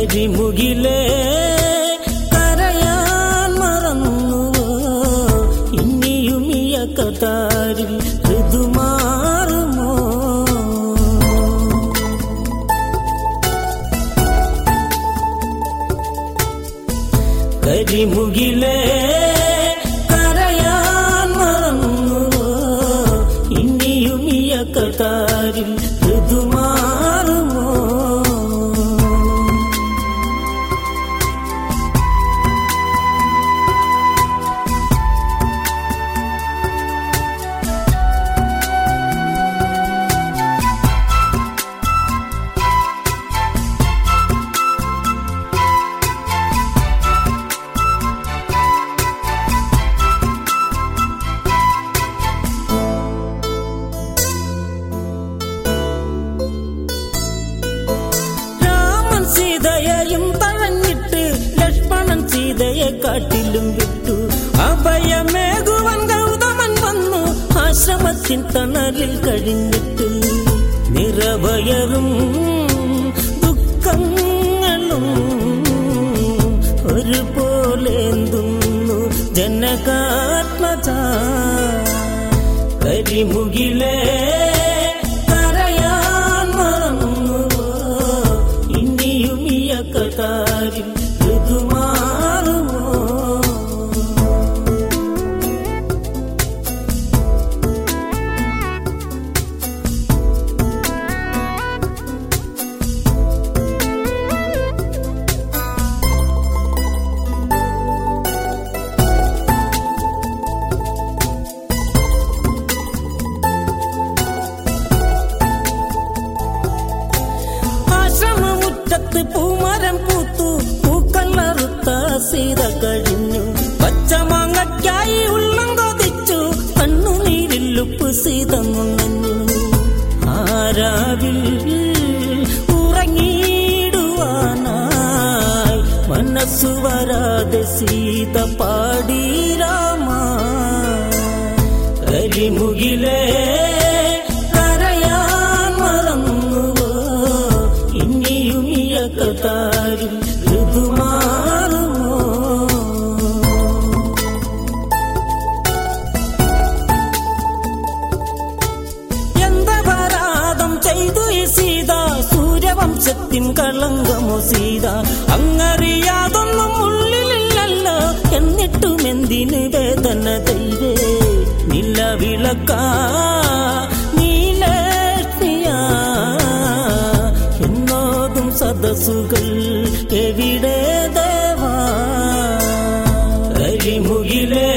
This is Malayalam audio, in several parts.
കരിമുകിലേ കരയാൻ മറന്നുവോ ഇനിയും ഈ കതാരിൽ ഋതുമാറുമോ കരിമുകിലേ കരയാൻ മറന്നുവോ ഇനിയും ഈ കതാരിൽ ഋതുമാറുമോ രാമൻ സീതയെയും തഴഞ്ഞിട്ട് ലക്ഷ്മണൻ സീതയെ കാട്ടിലും വിട്ടു അഭയമേകുവൻ ഗൗതമൻ വന്നു ആശ്രമത്തിൻ തണലിൽ കഴിഞ്ഞിട്ട് നിറവയറും ദുഃഖങ്ങളും ഒരുപോലെ എന്തുന്നു ജനകാത്മജ കരിമുകിലേ കരയാൻ മറന്നുവോ ഇനിയും ഈ കതാരിൽ ഋതുമാറുമോ ആശ്രമമുറ്റത്ത് പൂമരം പൂത്തു പൂക്കളറുത്ത സീത കഴിഞ്ഞു പച്ചമാങ്ങയ്ക്കായി ഉള്ളം കൊതിച്ചു കണ്ണുനീരില്ലുപ്പ് സീത നുണഞ്ഞു ആരാവിൽ ഉറങ്ങിടുവാനായി മനസ്സു വരാതെ സീത പാടി രാമ കരിമുകിലേ കരയാൻ മറന്നുവോ ഇനിയും ഈ കതാരിൽ ഋതുമാറുമോ എന്തപരാധം ചെയ്തു ഈ സീത സൂര്യവംശത്തിൻ കളങ്കമോ സീത അങ്ങറിയാതൊന്നും ഉള്ളിലില്ലല്ലോ എന്നിട്ടും എന്തിന് വേദന ദൈവേ നിലവിളക്ക നീലക്ഷ്മിയ എന്നോതും സദസ്സുകൾ എവിടെ ദേവാ കരിമുകിലേ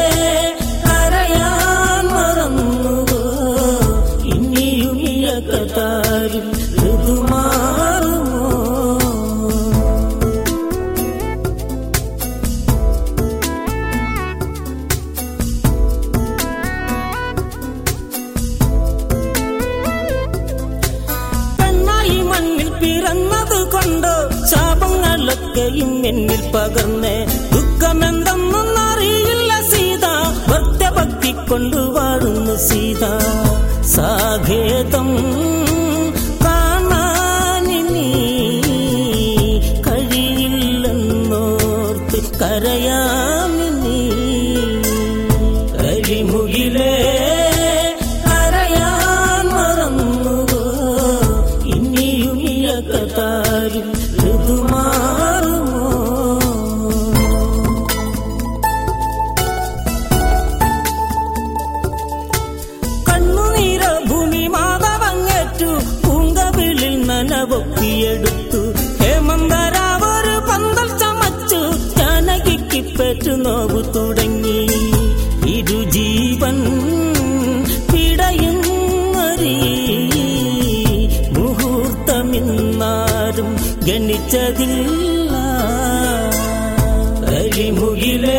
കരയാൻ മറന്നുവോ ഇനിയും ഈ കതാരിൽ ഋതുമാറുമോ പെണ്ണായി മണ്ണിൽ പിറന്നത് കൊണ്ടോ ശാപങ്ങളൊക്കെയും എന്നിൽ പകർന്ന് ദുഃഖമെന്തെന്നൊന്നും അറിയില്ല സീത ഭക്തഭക്തി കൊണ്ടു വാഴുന്നു സീത സാഖേതം കാണാനിനി കഴിയില്ലെന്നോർത്ത് കരയാമിനി കരിമുകിലേ കരയാൻ മറന്നുവോ ഇനിയും ഈ കതാരിൽ ഋതുമാറുമോ കണ്ണുനീര ഭൂമി മാതവങ്ങേറ്റു പൂങ്കവിളിൽ നനവൊപ്പിയെടുത്തു ഹേമന്തരാവൊരു പന്തൽ ചമച്ചു ജാനകിക്ക് പെറ്റു നോവു തുടങ്ങി ഇരുജീവൻ പിടയുന്നൊരീ മുഹൂർത്തമിന്നാരും ഗണിച്ചതില്ല കരിമുകിലേ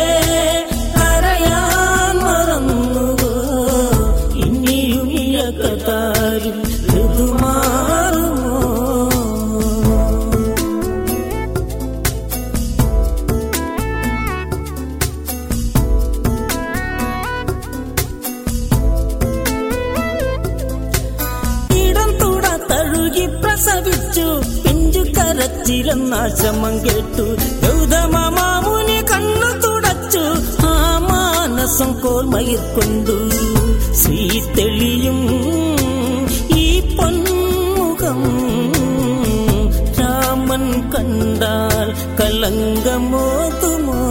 കരയാൻ മറന്നുവോ ഇനിയും ഈ കതാരിൽ ഋതുമാറുമോ ഇടം തുട തഴുകി പ്രസവിച്ചു പിഞ്ചു കരച്ച കരച്ചിലെന്നാശമം കേട്ടു ഗൗതമ മാമുനി കണ്ണു തുടച്ചു ആ മാനസം കോർമയിൽ കൊണ്ടു ശ്രീ തെളിയും ഈ പൊന്മുഖം രാമൻ കണ്ടാൽ കളങ്കമോതുമോ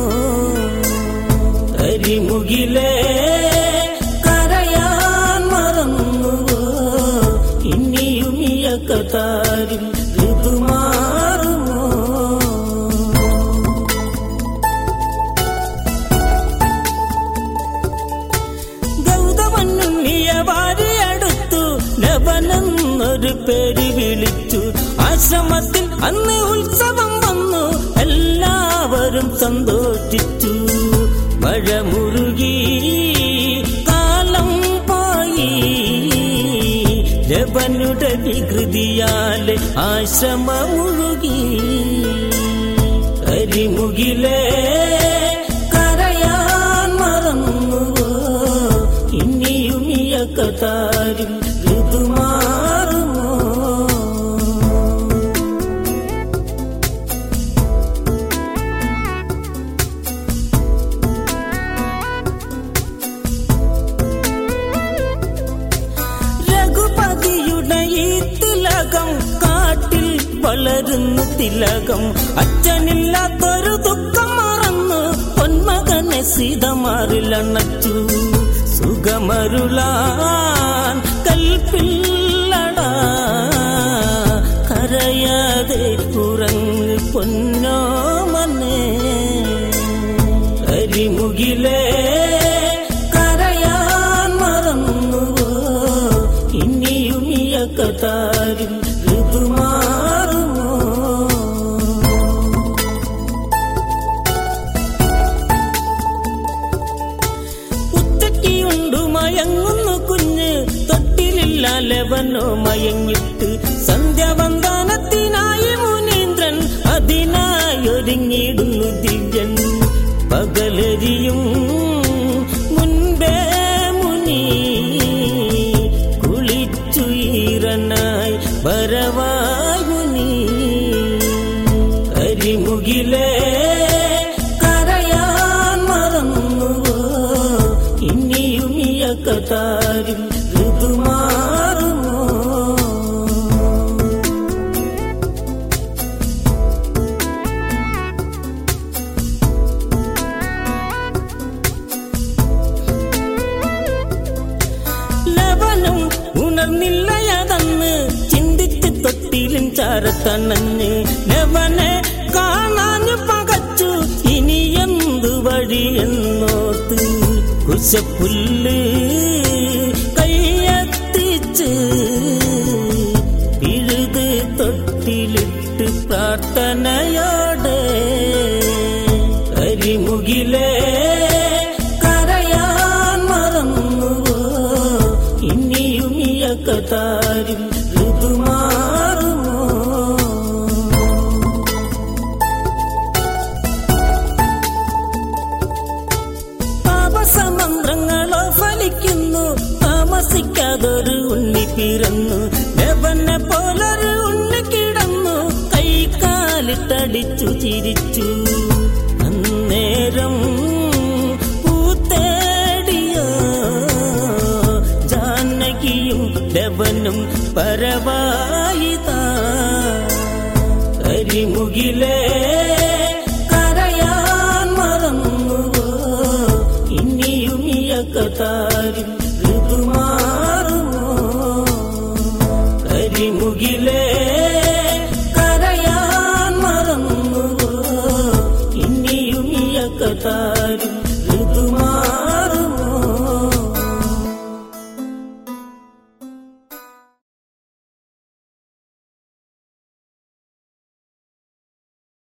കരിമുകിലേ കരയാൻ മറന്നുവോ ഇനിയും ഈ കതാരിൽ ഋതുമാറുമോ ഗൗതമന്നുണ്ണിയ വാരിയെടുത്തു ലവനെന്നൊരു പേര് വിളിച്ചു ആശ്രമത്തിൽ അന്ന് ഉത്സവം വന്നു എല്ലാവരും സന്തോഷിച്ചു മഴ മുറുകി കാലം പോയി ലവനുടെ വികൃതിയാല് ആശ്രമ മുഴുകി കരിമുകിലേ കരയാൻ മറന്നുവോ ഇനിയും ഈ കതാരിൽ ഋതുമാറുമോ രഘുപതിയുടെ ഈ തിലകം കാട്ടിൽ വളരുന്നു തിലകം അച്ഛനില്ലാത്തൊരു ദുഃഖം മറന്നു പൊന്മകനെ സീതമാറിലണച്ചു സുഖമരുളാൻ കൽപ്പില്ലടാ കരയാതെ ഉറങ്ങ് പൊന്നോമനെ അരിമുകിലേ കരയാൻ മറന്നുവോ ഇനിയും ഈ കതാരിൽ ഋതുമാറുമോ ഉച്ചക്കിയുണ്ടു മയങ്ങുന്നു കുഞ്ഞ് തൊട്ടിലില്ല ലവനോ മയങ്ങിട്ട് സന്ധ്യാവന്ദനത്തിനായി മുനീന്ദ്രൻ അതിനായി ഒരുങ്ങിടുന്നു ദിവ്യൻ പകലരിയും മുൻപേ മുനി കുളിച്ചു ഈറനായി വരവായി മുനി കരിമുകിലേ കരയാൻ മറന്നുവോ ഇനിയും ഈ കതാരിൽ ഋതുമാറുമോ ലവനും ഉണർന്നില്ലയതന്ന് ചിന്തിച്ച് തൊട്ടിലും ചാരത്തണഞ്ഞ് ലവനെ കാണാഞ്ഞു പകച്ചു ഇനി എന്തു വഴി എന്നോർത്ത് കുശപ്പുല്ല് കയ്യെത്തിച്ച് പിഴുത് തൊട്ടിലിട്ട് പ്രാർത്ഥനയോടെ കരിമുകിലേ കരയാൻ മറന്നുവോ ഇനിയും ഈ കതാരിൽ ഋതുമാറുമോ പാപസമന്ത്രങ്ങളോ ഫലിക്കുന്നു താമസിക്കാതൊരു ഉണ്ണി പിറന്നു ദേവനെ പോലൊരു ഉണ്ണി കിടന്നു കൈകാലിട്ടടിച്ചു ചിരിച്ചു അന്നേരം പൂത്തേടിയോ ജാനകിയും ദേവനും പരവായിതാ കരിമുകിലേ